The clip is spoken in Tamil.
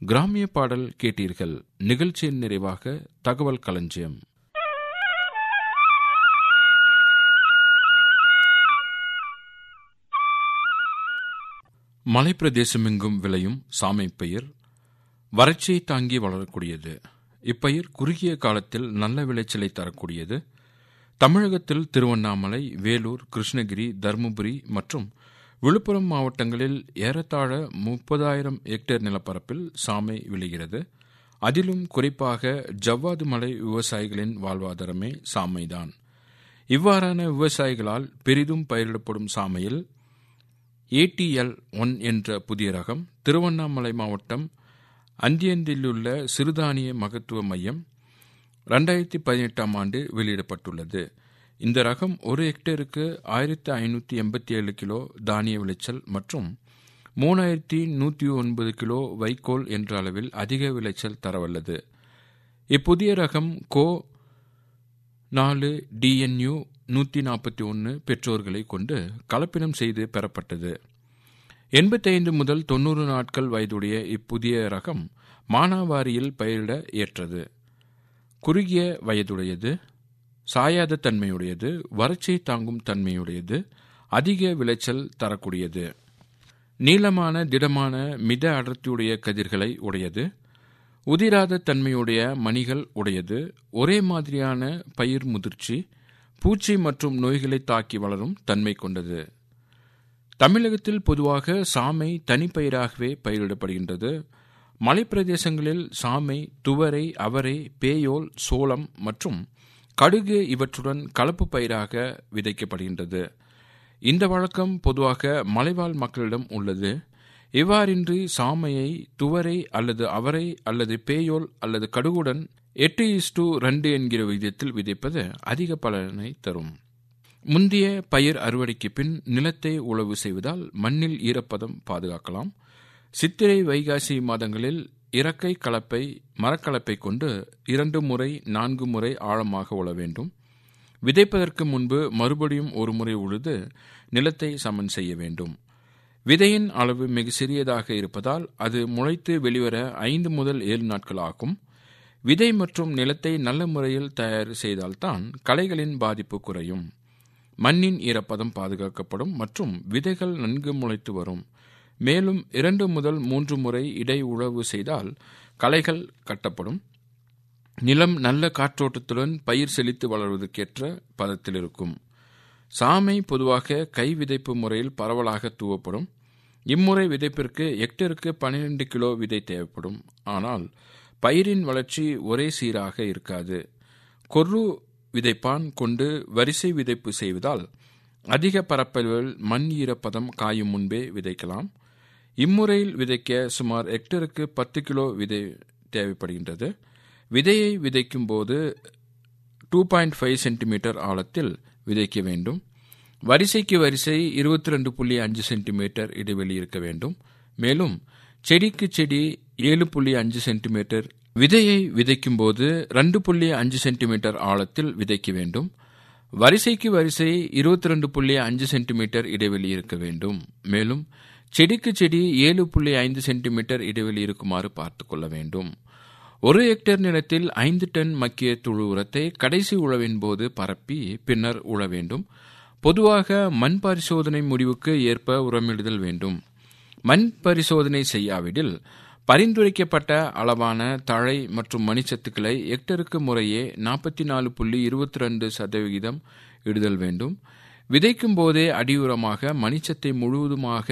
கிராமிய பாடல் கேட்டீர்கள் நிகழ்ச்சியின் நிறைவாக தகவல் களஞ்சியம் மலைப்பிரதேசமெங்கும் விளையும் சாமை பயிர் வறட்சியை தாங்கி வளரக்கூடியது இப்பயிர் குறுகிய காலத்தில் நல்ல விளைச்சலை தரக்கூடியது தமிழகத்தில் திருவண்ணாமலை வேலூர் கிருஷ்ணகிரி தருமபுரி மற்றும் விழுப்புரம் மாவட்டங்களில் ஏறத்தாழ முப்பதாயிரம் ஹெக்டேர் நிலப்பரப்பில் சாமை விளைகிறது அதிலும் குறிப்பாக ஜவ்வாது மலை விவசாயிகளின் வாழ்வாதாரமே சாமைதான் இவ்வாறான விவசாயிகளால் பெரிதும் பயிரிடப்படும் சாமையில் ஏடிஎல் ஒன் என்ற புதிய ரகம் திருவண்ணாமலை மாவட்டம் அந்தியந்திலுள்ள சிறுதானிய மகத்துவ மையம் ரெண்டாயிரத்தி பதினெட்டாம் ஆண்டு வெளியிடப்பட்டுள்ளது இந்த ரகம் ஒரு ஹெக்டேருக்கு ஆயிரத்தி ஐநூற்றி எண்பத்தி ஏழு கிலோ தானிய விளைச்சல் மற்றும் மூணாயிரத்தி நூற்றி ஒன்பது கிலோ வைக்கோல் என்ற அளவில் அதிக விளைச்சல் தரவல்லது இப்புதிய ரகம் கோ நாலு டிஎன்யூ நூற்றி நாற்பத்தி ஒன்று பெற்றோர்களை கொண்டு கலப்பினம் செய்து பெறப்பட்டது எண்பத்தைந்து முதல் தொண்ணூறு நாட்கள் வயதுடைய இப்புதிய ரகம் மானாவாரியில் பயிரிட ஏற்றது குறுகிய வயதுடையது சாயாத தன்மையுடையது வறட்சியை தாங்கும் தன்மையுடையது அதிக விளைச்சல் தரக்கூடியது நீளமான திடமான மித அடர்த்தியுடைய கதிர்களை உடையது உதிராத தன்மையுடைய மணிகள் உடையது ஒரே மாதிரியான பயிர் முதிர்ச்சி பூச்சி மற்றும் நோய்களை தாக்கி வளரும் தன்மை கொண்டது தமிழகத்தில் பொதுவாக சாமை தனிப்பயிராகவே பயிரிடப்படுகின்றது மலைப்பிரதேசங்களில் சாமை துவரை அவரை பேயோல் சோளம் மற்றும் கடுகு இவற்றுடன் கலப்பு பயிராக விதைக்கப்படுகின்றது இந்த வழக்கம் பொதுவாக மலைவாழ் மக்களிடம் உள்ளது இவ்வாறின்றி சாமையை துவரை அல்லது அவரை அல்லது பேயோல் அல்லது கடுகுடன் எட்டு இஸ்டு ரெண்டு என்கிற விகிதத்தில் விதைப்பது அதிக பலனை தரும் முந்தைய பயிர் அறுவடைக்கு பின் நிலத்தை உழவு செய்வதால் மண்ணில் ஈரப்பதம் பாதுகாக்கலாம் சித்திரை வைகாசி மாதங்களில் இறக்கை கலப்பை மரக்கலப்பை கொண்டு இரண்டு முறை நான்கு முறை ஆழமாக உழ வேண்டும் விதைப்பதற்கு முன்பு மறுபடியும் ஒரு முறை உழுது நிலத்தை சமன் செய்ய வேண்டும் விதையின் அளவு மிக சிறியதாக இருப்பதால் அது முளைத்து வெளிவர ஐந்து முதல் ஏழு நாட்கள் ஆகும் விதை மற்றும் நிலத்தை நல்ல முறையில் தயார் செய்தால்தான் களைகளின் பாதிப்பு குறையும் மண்ணின் ஈரப்பதம் பாதுகாக்கப்படும் மற்றும் விதைகள் நன்கு முளைத்து வரும் மேலும் இரண்டு முதல் மூன்று முறை இடை உழவு செய்தால் களைகள் கட்டப்படும் நிலம் நல்ல காற்றோட்டத்துடன் பயிர் செழித்து வளர்வதற்கேற்ற பதத்தில் இருக்கும் சாமை பொதுவாக கை விதைப்பு முறையில் பரவலாக தூவப்படும் இம்முறை விதைப்பிற்கு ஹெக்டருக்கு பன்னிரண்டு கிலோ விதை தேவைப்படும் ஆனால் பயிரின் வளர்ச்சி ஒரே சீராக இருக்காது கொர்ரு விதைப்பான் கொண்டு வரிசை விதைப்பு செய்வதால் அதிக பரப்பளவில் மண் ஈரப்பதம் காயும் முன்பே விதைக்கலாம் இம்முறையில் விதைக்க சுமார் ஹெக்டருக்கு பத்து கிலோ விதை தேவைப்படுகின்றது விதையை விதைக்கும் போது டூ பாயிண்ட் ஃபைவ் சென்டிமீட்டர் ஆழத்தில் விதைக்க வேண்டும் வரிசைக்கு வரிசை இருபத்தி ரெண்டு புள்ளி அஞ்சு சென்டிமீட்டர் இடைவெளி இருக்க வேண்டும் மேலும் செடிக்கு செடி ஏழு புள்ளி அஞ்சு சென்டிமீட்டர் விதையை விதைக்கும் போது ரெண்டு புள்ளி அஞ்சு சென்டிமீட்டர் ஆழத்தில் விதைக்க வேண்டும் வரிசைக்கு வரிசை இருபத்தி ரெண்டு புள்ளி அஞ்சு சென்டிமீட்டர் இடைவெளி இருக்க வேண்டும் மேலும் செடிக்கு செடி ஏழு புள்ளி ஐந்து சென்டிமீட்டர் இடைவெளி இருக்குமாறு பார்த்து கொள்ள வேண்டும் ஒரு ஹெக்டேர் நிலத்தில் ஐந்து டன் மக்கிய துழு உரத்தை கடைசி உழவின் போது பரப்பி பின்னர் உழ வேண்டும் பொதுவாக மண் பரிசோதனை முடிவுக்கு ஏற்ப உரமிடுதல் வேண்டும் மண் பரிசோதனை செய்யாவிடில் பரிந்துரைக்கப்பட்ட அளவான தழை மற்றும் மணிச்சத்துக்களை ஹெக்டருக்கு முறையே நாற்பத்தி நாலு புள்ளி இருபத்தி ரெண்டு சதவிகிதம் இடுதல் வேண்டும் விதைக்கும் போதே அடியுரமாக மணிச்சத்தை முழுவதுமாக